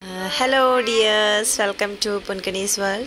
hello dears welcome to പൊൻകണീസ് world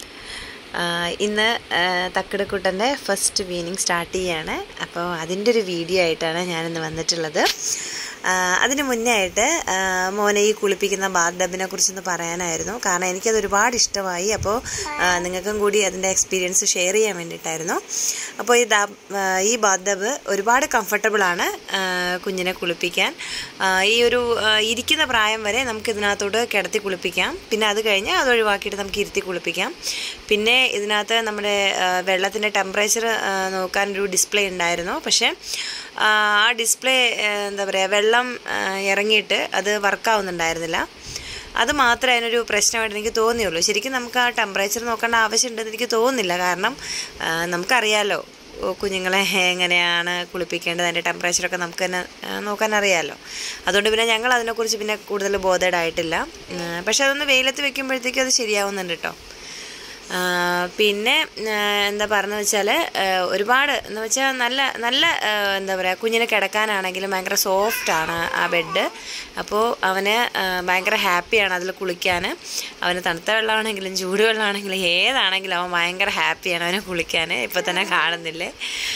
ഇന്ന് തക്കടക്കുട്ടൻ്റെ ഫസ്റ്റ് വീനിങ് സ്റ്റാർട്ട് ചെയ്യാണ് അപ്പോൾ അതിൻ്റെ ഒരു വീഡിയോ ആയിട്ടാണ് ഞാനിന്ന് വന്നിട്ടുള്ളത് ആ, അതിന് മുന്നേ ആയിട്ട് ആ, മോനെ ഈ കുളിപ്പിക്കുന്ന ബാത്ത് ഡബിനെ കുറിച്ചൊന്ന് പറയാനായിരുന്നു കാരണം എനിക്കത് ഒരുപാട് ഇഷ്ടമായി അപ്പോൾ ആ, നിങ്ങൾക്കും കൂടി അതിൻ്റെ എക്സ്പീരിയൻസ് ഷെയർ ചെയ്യാൻ വേണ്ടിയിട്ടായിരുന്നു അപ്പോൾ ഈ ദാ- ആ, ഈ ബാത്ത് ഡബ് ഒരുപാട് കംഫർട്ടബിളാണ് കുഞ്ഞിനെ കുളിപ്പിക്കാൻ ആ, ഈ ഒരു ആ, ഇരിക്കുന്ന പ്രായം വരെ നമുക്ക് ഇതിനകത്തോട്ട് കിടത്തി കുളിപ്പിക്കാം പിന്നെ അത് കഴിഞ്ഞ് അത് ഒഴിവാക്കിയിട്ട് നമുക്ക് ഇരുത്തി കുളിപ്പിക്കാം പിന്നെ ഇതിനകത്ത് നമ്മുടെ വെള്ളത്തിൻ്റെ ടെമ്പറേച്ചർ നോക്കാനൊരു ഡിസ്പ്ലേ ഉണ്ടായിരുന്നു പക്ഷേ ആ ആ ഡിസ്പ്ലേ എന്താ പറയുക വെള്ളം ആ, ഇറങ്ങിയിട്ട് അത് വർക്കാവുന്നുണ്ടായിരുന്നില്ല അത് മാത്രമേ അതിനൊരു പ്രശ്നമായിട്ട് എനിക്ക് തോന്നിയുള്ളൂ ശരിക്കും നമുക്ക് ആ ടെമ്പറേച്ചർ നോക്കേണ്ട ആവശ്യമുണ്ടെന്ന് എനിക്ക് തോന്നുന്നില്ല കാരണം ആ, നമുക്കറിയാലോ ഓ, കുഞ്ഞുങ്ങളെ എങ്ങനെയാണ് കുളിപ്പിക്കേണ്ടത് അതിൻ്റെ ടെമ്പറേച്ചറൊക്കെ നമുക്ക് തന്നെ ആ, നോക്കാൻ അറിയാമല്ലോ അതുകൊണ്ട് പിന്നെ ഞങ്ങൾ അതിനെക്കുറിച്ച് പിന്നെ കൂടുതൽ ബോധേഡായിട്ടില്ല പക്ഷെ അതൊന്ന് വെയിലത്ത് വെക്കുമ്പോഴത്തേക്കും അത് ശരിയാവുന്നുണ്ട് കേട്ടോ ആ, പിന്നെ ആ, എന്താ പറഞ്ഞതെന്ന് വെച്ചാൽ ഒരുപാട് എന്ന് വെച്ചാൽ നല്ല നല്ല ആ, എന്താ പറയുക കുഞ്ഞിന് കിടക്കാനാണെങ്കിലും ഭയങ്കര സോഫ്റ്റാണ് ആ ബെഡ് അപ്പോൾ അവന് ആ, ഭയങ്കര ഹാപ്പിയാണ് അതിൽ കുളിക്കാൻ അവന് തണുത്ത വെള്ളമാണെങ്കിലും ചൂടുവെള്ളമാണെങ്കിലും ഏതാണെങ്കിലും അവൻ ഭയങ്കര ഹാപ്പിയാണ് അവന് കുളിക്കാൻ ഇപ്പോൾ തന്നെ കാണുന്നില്ലേ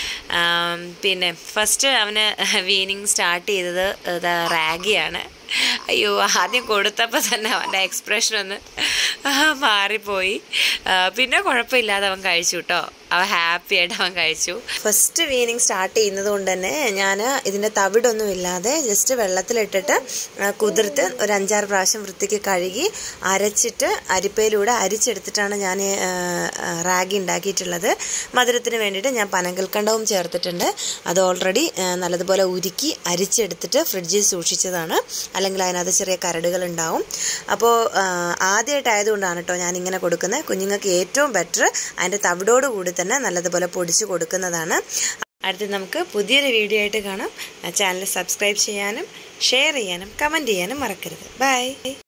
ആം, പിന്നെ ഫസ്റ്റ് അവന് വീനിങ് സ്റ്റാർട്ട് ചെയ്തത് ഇതാ റാഗിയാണ് അയ്യോ ആദ്യം കൊടുത്തപ്പോൾ തന്നെ അവൻ്റെ എക്സ്പ്രഷൻ ഒന്ന് മാറിപ്പോയി ആ, പിന്നെ കുഴപ്പമില്ലാതെ അവൻ കഴിച്ചു കേട്ടോ അവൻ ഹാപ്പി ആയിട്ട് അവൻ കഴിച്ചു ഫസ്റ്റ് വീനിങ് സ്റ്റാർട്ട് ചെയ്യുന്നത് കൊണ്ട് തന്നെ ഞാൻ ഇതിൻ്റെ തവിടൊന്നും ഇല്ലാതെ ജസ്റ്റ് വെള്ളത്തിലിട്ടിട്ട് ആ, കുതിർത്ത് ഒരു അഞ്ചാറ് പ്രാവശ്യം വൃത്തിക്ക് കഴുകി അരച്ചിട്ട് അരിപ്പയിലൂടെ അരിച്ചെടുത്തിട്ടാണ് ഞാൻ റാഗി ഉണ്ടാക്കിയിട്ടുള്ളത് മധുരത്തിന് വേണ്ടിയിട്ട് ഞാൻ പനങ്കൽക്കണ്ടവും ചേർത്തിട്ടുണ്ട് അത് ഓൾറെഡി നല്ലതുപോലെ ഉരുക്കി അരിച്ചെടുത്തിട്ട് ഫ്രിഡ്ജിൽ സൂക്ഷിച്ചതാണ് അല്ലെങ്കിൽ അതിനകത്ത് ചെറിയ കരടുകൾ ഉണ്ടാവും അപ്പോൾ ആദ്യമായിട്ടായതുകൊണ്ടാണ് കേട്ടോ ഞാൻ ഇങ്ങനെ കൊടുക്കുന്നത് കുഞ്ഞുങ്ങൾക്ക് ഏറ്റവും ബെറ്റർ അതിൻ്റെ തവിടോട് കൂടി തന്നെ നല്ലതുപോലെ പൊടിച്ച് കൊടുക്കുന്നതാണ് അടുത്ത് നമുക്ക് പുതിയൊരു വീഡിയോ ആയിട്ട് കാണാം ചാനൽ സബ്സ്ക്രൈബ് ചെയ്യാനും ഷെയർ ചെയ്യാനും കമൻറ്റ് ചെയ്യാനും മറക്കരുത് ബൈ